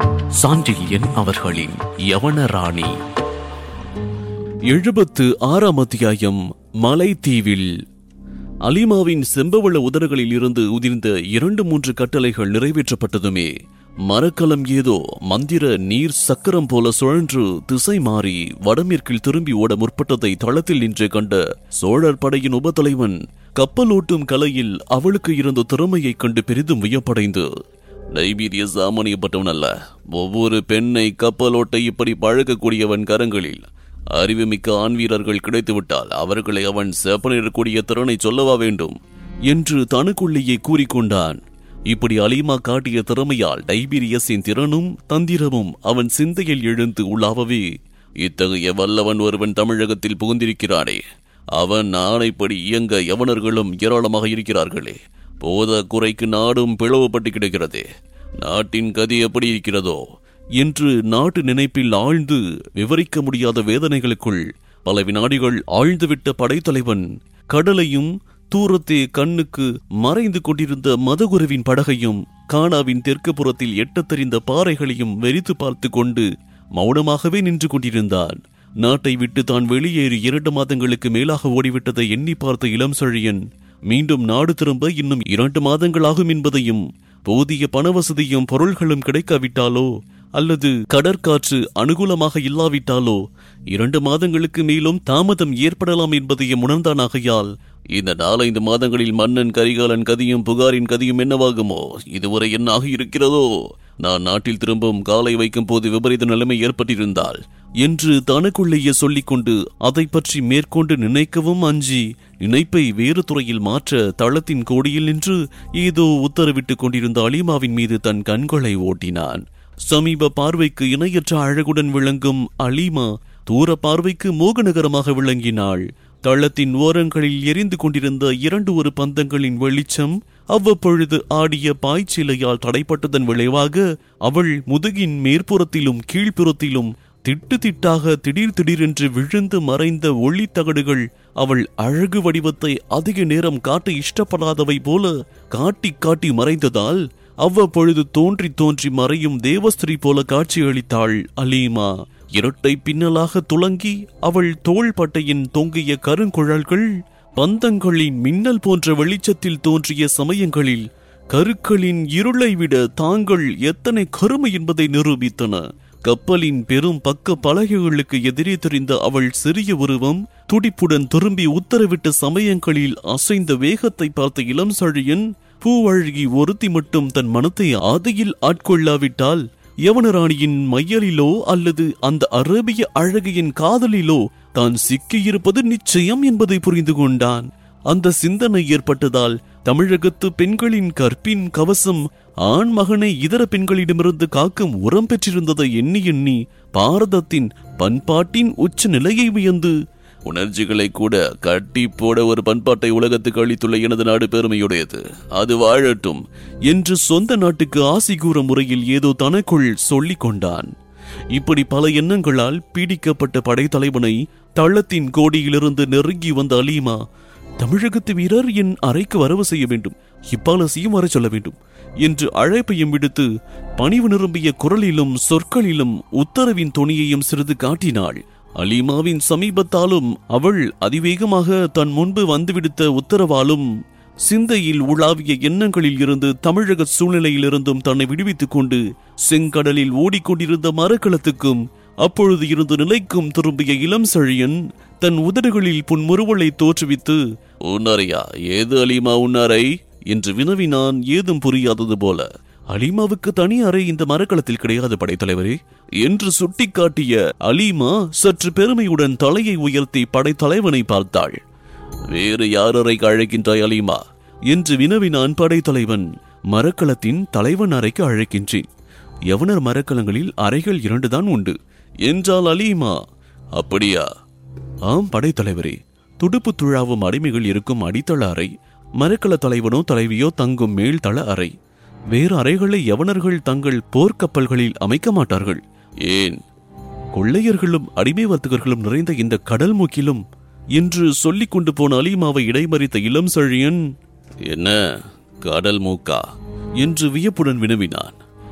சாண்டில்யன் அவர்களின் யவனராணி எழுபத்து ஆறாம் அத்தியாயம் மலைத்தீவில் அலிமாவின் செம்பவள உதடுகளில் இருந்து உதிர்ந்த இரண்டு மூன்று கட்டளைகள் நிறைவேற்றப்பட்டதுமே மரக்கலம் ஏதோ மந்திர நீர் சக்கரம் போல சுழன்று திசை மாறி வடமேற்கில் திரும்பி ஓட முற்பட்டதை தளத்தில் நின்று கண்ட சோழர் படையின் உபத்தலைவன் கப்பலோட்டும் கலையில் அவளுக்கு இருந்த திறமையைக் கண்டு பெரிதும் வியப்படைந்து நைபீரிய சாமானியப்பட்டவன் அல்ல ஒவ்வொரு பெண்ணை கப்பலோட்ட இப்படி பழக்கக்கூடியவன் கரங்களில் அறிவுமிக்க ஆண் வீரர்கள் கிடைத்துவிட்டால் அவர்களை அவன் செப்பனிடக்கூடிய திறனை சொல்லவா வேண்டும் என்று தனக்குள்ளேயே கூறிக்கொண்டான் இப்படி அலிமா காட்டிய திறமையால் டைபீரியஸின் திறனும் தந்திரமும் அவன் சிந்தையில் எழுந்து உலாவவே இத்தகைய வல்லவன் ஒருவன் தமிழகத்தில் புகுந்திருக்கிறானே அவன் ஆணைப்படி இயங்க யவனர்களும் ஏராளமாக இருக்கிறார்களே போத குறைக்கு நாடும் பிளவுபட்டு கிடக்கிறதே நாட்டின் கதி எப்படி இருக்கிறதோ என்று நாட்டு நினைப்பில் ஆழ்ந்து விவரிக்க முடியாத வேதனைகளுக்குள் பல வினாடிகள் ஆழ்ந்துவிட்ட படைத்தலைவன் கடலையும் தூரத்தே கண்ணுக்கு மறைந்து கொண்டிருந்த மதகுருவின் படகையும் கானாவின் தெற்கு புறத்தில் எட்டத் தெரிந்த பாறைகளையும் வெறித்து பார்த்து கொண்டு மௌனமாகவே நின்று கொண்டிருந்தான் நாட்டை விட்டு தான் வெளியேறி இரண்டு மாதங்களுக்கு மேலாக ஓடிவிட்டதை எண்ணி பார்த்த இளம் செழியன் மீண்டும் நாடு திரும்ப இன்னும் இரண்டு மாதங்களாகும் என்பதையும் போதிய பணவசதியும் பொருள்களும் கிடைக்காவிட்டாலோ அல்லது கடற்காற்று அனுகூலமாக இல்லாவிட்டாலோ இரண்டு மாதங்களுக்கு மேலும் தாமதம் ஏற்படலாம் என்பதையும் உணர்ந்தானாகையால் இந்த நாலைந்து மாதங்களில் மன்னன் கரிகாலன் கதியும் புகாரின் கதியும் என்னவாகுமோ இதுவரை என்னாக இருக்கிறதோ நான் நாட்டில் திரும்பவும் காலை வைக்கும் போது விபரீத நிலைமை ஏற்பட்டிருந்தால் என்று தனக்குள்ளேயே சொல்லிக்கொண்டு அதை பற்றி மேற்கொண்டு நினைக்கவும் அஞ்சி நினைப்பை வேறு துறையில் மாற்ற தளத்தின் கோடியில் நின்று ஏதோ உத்தரவிட்டுக் கொண்டிருந்த அலிமாவின் மீது தன் கண்களை ஓட்டினான் சமீப பார்வைக்கு இணையற்ற அழகுடன் விளங்கும் அலிமா தூர பார்வைக்கு மோகநகரமாக விளங்கினாள் தளத்தின் ஓரங்களில் எரிந்து கொண்டிருந்த இரண்டு ஒரு பந்தங்களின் வெளிச்சம் அவ்வப்பொழுது ஆடிய பாய்ச்சிலையால் தடைப்பட்டதன் விளைவாக அவள் முதுகின் மேற்புறத்திலும் கீழ்ப்புறத்திலும் திட்டு திட்டாக திடீர் திடீரென்று விழுந்து மறைந்த ஒளி தகடுகள் அவள் அழகு வடிவத்தை அதிக நேரம் காட்ட இஷ்டப்படாதவை போல காட்டி காட்டி மறைந்ததால் அவ்வப்பொழுது தோன்றி தோன்றி மறையும் தேவஸ்திரீ போல காட்சியளித்தாள் அலீமா இரட்டை பின்னலாக துளங்கி அவள் தோள்பட்டையின் தொங்கிய கருங்குழல்கள் பந்தங்களின் மின்னல் போன்ற வெளிச்சத்தில் தோன்றிய சமயங்களில் கருக்களின் இருளை விட தாங்கள் எத்தனை கருமை என்பதை நிரூபித்தன கப்பலின் பெரும் பக்க பலகைகளுக்கு எதிரே தெரிந்த அவள் சிறிய உருவம் துடிப்புடன் திரும்பி உத்தரவிட்ட சமயங்களில் அசைந்த வேகத்தை பார்த்த இளம் சழியன் பூவழகி ஒருத்தி மட்டும் தன் மனத்தை ஆதியில் ஆட்கொள்ளாவிட்டால் யவனராணியின் மையலிலோ அல்லது அந்த அரேபிய அழகியின் காதலிலோ தான் சிக்கியிருப்பது நிச்சயம் என்பதை புரிந்து கொண்டான் அந்த சிந்தனை ஏற்பட்டதால் தமிழகத்து பெண்களின் கற்பின் கவசம் ஆண் மகனை இதர பெண்களிடமிருந்து காக்கும் உரம் பெற்றிருந்ததை எண்ணி எண்ணி பாரதத்தின் பண்பாட்டின் உச்ச நிலையை வியந்து உணர்ச்சிகளை கூட கட்டி போட ஒரு பண்பாட்டை உலகத்துக்கு அளித்துள்ள எனது நாடு பெருமையுடையது அது வாழட்டும் என்று சொந்த நாட்டுக்கு ஆசி கூற முறையில் ஏதோ தனக்குள் சொல்லிக் கொண்டான் இப்படி பல எண்ணங்களால் பீடிக்கப்பட்ட படைத்தலைவனை தள்ளத்தின் கோடியிலிருந்து நெருங்கி வந்த அலீமா தமிழகத்து வீரர் என் அறைக்கு வரவு செய்ய வேண்டும் இப்பாலசியும் வர சொல்ல வேண்டும் என்று அழைப்பையும் விடுத்து பணிவு நிரம்பிய குரலிலும் சொற்களிலும் உத்தரவின் துணியையும் சிறிது காட்டினாள் அலீமாவின் சமீபத்தாலும் அவள் அதிவேகமாக தன் முன்பு வந்துவிடுத்த உத்தரவாலும் சிந்தையில் உலாவிய எண்ணங்களில் இருந்து தமிழக சூழ்நிலையிலிருந்தும் தன்னை விடுவித்துக் கொண்டு செங்கடலில் ஓடிக்கொண்டிருந்த மரக்களத்துக்கும் அப்பொழுது இருந்து நிலைக்கும் திரும்பிய இளம் செழியன் தன் உதடுகளில் புன்முறுவலை தோற்றுவித்து உன்னறையா ஏது அலிமா உன்னறை என்று வினவினான் ஏதும் புரியாதது போல அலிமாவுக்கு தனி அறை இந்த மரக்களத்தில் கிடையாது படைத்தலைவரே என்று சுட்டிக்காட்டிய அலீமா சற்று பெருமையுடன் தலையை உயர்த்தி படைத்தலைவனை பார்த்தாள் வேறு யார் அறைக்கு அழைக்கின்றாய் அலீமா என்று வினவினான் படைத்தலைவன் மரக்களத்தின் தலைவன் அறைக்கு அழைக்கின்றேன் யவனர் மரக்கலங்களில் அறைகள் இரண்டுதான் உண்டு என்றால் அலீமா அப்படியா ஆம் படைத்தலைவரே துடுப்பு துழாவும் அடிமைகள் இருக்கும் அடித்தள அறை மரக்கல தலைவனோ தலைவியோ தங்கும் மேல்தள அறை வேறு அறைகளை யவனர்கள் தங்கள் போர்க்கப்பல்களில் அமைக்க மாட்டார்கள் ஏன் கொள்ளையர்களும் அடிமை வர்த்தகர்களும் நிறைந்த இந்த கடல் மூக்கிலும் என்று சொல்லிக் கொண்டு போன அலீமாவை இடைமறித்த இளம் செழியன் என்ன கடல் மூக்கா என்று வியப்புடன் வினவினான்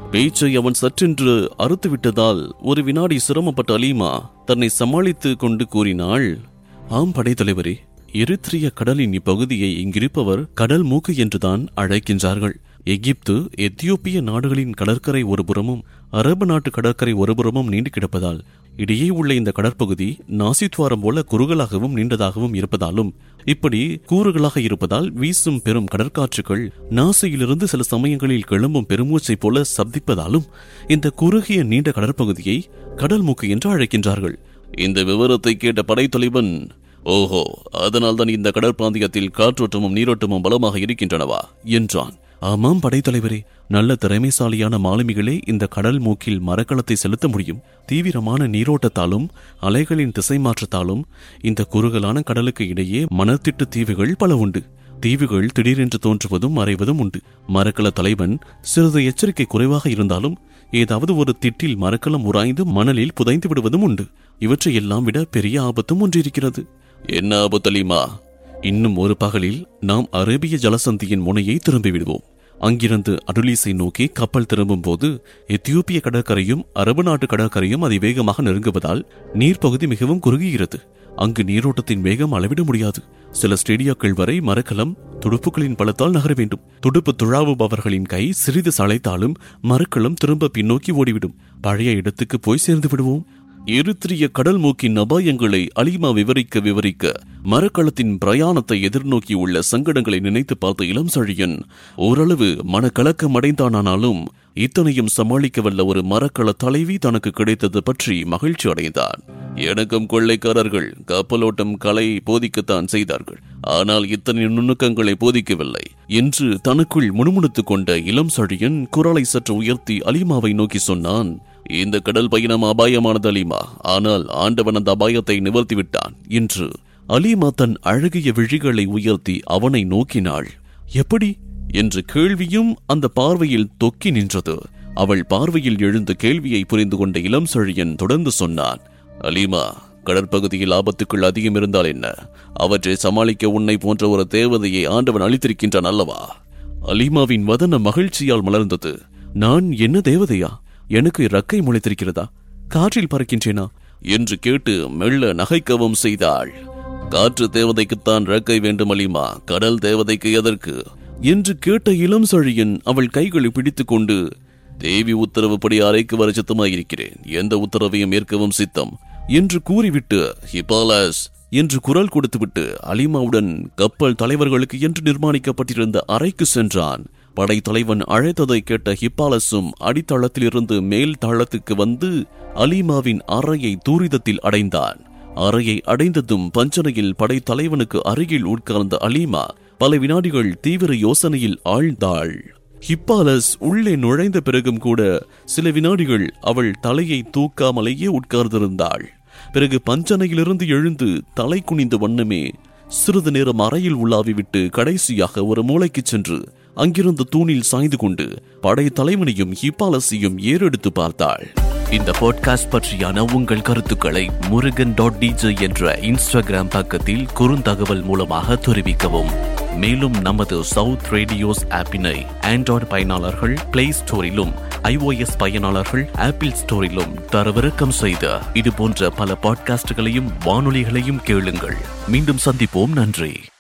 பேச்சை அவன் சற்றென்று அறுத்துவிட்டதால் ஒரு வினாடி சிரமப்பட்ட அலீமா தன்னை சமாளித்துக் கொண்டு கூறினாள் ஆம் படைத்தலைவரே எரித்ரிய கடலின் இப்பகுதியை இங்கிருப்பவர் கடல் மூக்கு என்றுதான் அழைக்கின்றார்கள் எகிப்து எத்தியோப்பிய நாடுகளின் கடற்கரை ஒருபுறமும் அரபு நாட்டு கடற்கரை ஒருபுறமும் நீண்டு கிடப்பதால் இடையே உள்ள இந்த கடற்பகுதி நாசித்வாரம் போல குறுகலாகவும் நீண்டதாகவும் இருப்பதாலும் இப்படி கூறுகளாக இருப்பதால் வீசும் பெரும் கடற்காற்றுகள் நாசியிலிருந்து சில சமயங்களில் கிளம்பும் பெருமூச்சை போல சப்திப்பதாலும் இந்த குறுகிய நீண்ட கடற்பகுதியை கடல் மூக்கு என்று அழைக்கின்றார்கள் இந்த விவரத்தை கேட்ட படைத்தலைவன் ஓஹோ அதனால்தான் இந்த கடற்பிராந்தியத்தில் காற்றோட்டமும் நீரோட்டமும் பலமாக இருக்கின்றனவா என்றான் ஆமாம் படைத்தலைவரே நல்ல திறமைசாலியான மாலுமிகளே இந்த கடல் மூக்கில் மரக்கலத்தை செலுத்த முடியும் தீவிரமான நீரோட்டத்தாலும் அலைகளின் திசை மாற்றத்தாலும் இந்த குறுகலான கடலுக்கு இடையே மணத்திட்டு தீவுகள் பல உண்டு தீவுகள் திடீரென்று தோன்றுவதும் மறைவதும் உண்டு மரக்கல தலைவன் சிறிது எச்சரிக்கை குறைவாக இருந்தாலும் ஏதாவது ஒரு திட்டில் மரக்கலம் உராய்ந்து மணலில் புதைந்து விடுவதும் உண்டு இவற்றை எல்லாம் விட பெரிய ஆபத்தும் ஒன்றிருக்கிறது என்ன ஆபத்தலிமா இன்னும் ஒரு பகலில் நாம் அரேபிய ஜலசந்தியின் முனையை திரும்பி விடுவோம் அங்கிருந்து அடுலீஸை நோக்கி கப்பல் திரும்பும் போது எத்தியோப்பிய கடற்கரையும் அரபு நாட்டு கடற்கரையும் அதிவேகமாக நெருங்குவதால் நீர்ப்பகுதி மிகவும் குறுகுகிறது அங்கு நீரோட்டத்தின் வேகம் அளவிட முடியாது சில ஸ்டேடியாக்கள் வரை மரக்கலம் துடுப்புகளின் பலத்தால் நகர வேண்டும் துடுப்பு துழாவுபவர்களின் கை சிறிது சளைத்தாலும் மரக்கலம் திரும்ப பின்னோக்கி ஓடிவிடும் பழைய இடத்துக்கு போய் சேர்ந்து விடுவோம் எரித்திரிய கடல் மூக்கின் அபாயங்களை அலிமா விவரிக்க விவரிக்க மரக்களத்தின் பிரயாணத்தை எதிர்நோக்கியுள்ள சங்கடங்களை நினைத்து பார்த்த இளம் சழியன் ஓரளவு மனக்கலக்கம் அடைந்தானானாலும் இத்தனையும் சமாளிக்க வல்ல ஒரு மரக்கள தலைவி தனக்கு கிடைத்தது பற்றி மகிழ்ச்சி அடைந்தான் எனக்கும் கொள்ளைக்காரர்கள் கப்பலோட்டம் கலை போதிக்கத்தான் செய்தார்கள் ஆனால் இத்தனை நுணுக்கங்களை போதிக்கவில்லை என்று தனக்குள் முணுமுணுத்துக் கொண்ட இளம் சழியன் குரலை சற்று உயர்த்தி அலிமாவை நோக்கி சொன்னான் இந்த கடல் பயணம் அபாயமானது அலிமா ஆனால் ஆண்டவன் அந்த அபாயத்தை நிவர்த்தி விட்டான் என்று அலிமா தன் அழகிய விழிகளை உயர்த்தி அவனை நோக்கினாள் எப்படி என்று கேள்வியும் அந்த பார்வையில் தொக்கி நின்றது அவள் பார்வையில் எழுந்த கேள்வியை புரிந்து கொண்ட இளம் செழியன் தொடர்ந்து சொன்னான் அலிமா கடற்பகுதியில் ஆபத்துக்கள் அதிகம் இருந்தால் என்ன அவற்றை சமாளிக்க உன்னை போன்ற ஒரு தேவதையை ஆண்டவன் அளித்திருக்கின்றான் அல்லவா அலிமாவின் வதன மகிழ்ச்சியால் மலர்ந்தது நான் என்ன தேவதையா எனக்கு ரக்கை முளைத்திருக்கிறதா காற்றில் பறக்கின்றேனா என்று கேட்டு மெல்ல நகைக்கவும் செய்தாள் காற்று தேவதைக்குத்தான் ரக்கை வேண்டும் அலிமா கடல் தேவதைக்கு எதற்கு என்று கேட்ட இளம் சழியன் அவள் கைகளை பிடித்துக் கொண்டு தேவி உத்தரவுப்படி அறைக்கு வர சித்தமாயிருக்கிறேன் எந்த உத்தரவையும் ஏற்கவும் சித்தம் என்று கூறிவிட்டு ஹிபாலஸ் என்று குரல் கொடுத்துவிட்டு அலிமாவுடன் கப்பல் தலைவர்களுக்கு என்று நிர்மாணிக்கப்பட்டிருந்த அறைக்கு சென்றான் படைத்தலைவன் அழைத்ததை கேட்ட ஹிப்பாலஸும் அடித்தளத்திலிருந்து மேல் தளத்துக்கு வந்து அலிமாவின் அறையை தூரிதத்தில் அடைந்தான் அறையை அடைந்ததும் பஞ்சனையில் படைத்தலைவனுக்கு அருகில் உட்கார்ந்த அலீமா பல வினாடிகள் தீவிர யோசனையில் ஆழ்ந்தாள் ஹிப்பாலஸ் உள்ளே நுழைந்த பிறகும் கூட சில வினாடிகள் அவள் தலையை தூக்காமலேயே உட்கார்ந்திருந்தாள் பிறகு பஞ்சனையிலிருந்து எழுந்து தலை குனிந்த வண்ணமே சிறிது நேரம் அறையில் உலாவிவிட்டு கடைசியாக ஒரு மூளைக்கு சென்று அங்கிருந்த தூணில் சாய்ந்து கொண்டு படை தலைவனையும் ஹிப்பாலஸையும் ஏறெடுத்து பார்த்தாள் இந்த பாட்காஸ்ட் பற்றியான உங்கள் கருத்துக்களை முருகன் டாட் டிஜே என்ற இன்ஸ்டாகிராம் பக்கத்தில் குறுந்தகவல் மூலமாக தெரிவிக்கவும் மேலும் நமது சவுத் ரேடியோஸ் ஆப்பினை ஆண்ட்ராய்டு பயனாளர்கள் பிளே ஸ்டோரிலும் ஐஓஎஸ் பயனாளர்கள் ஆப்பிள் ஸ்டோரிலும் தரவிறக்கம் செய்த இது போன்ற பல பாட்காஸ்டுகளையும் வானொலிகளையும் கேளுங்கள் மீண்டும் சந்திப்போம் நன்றி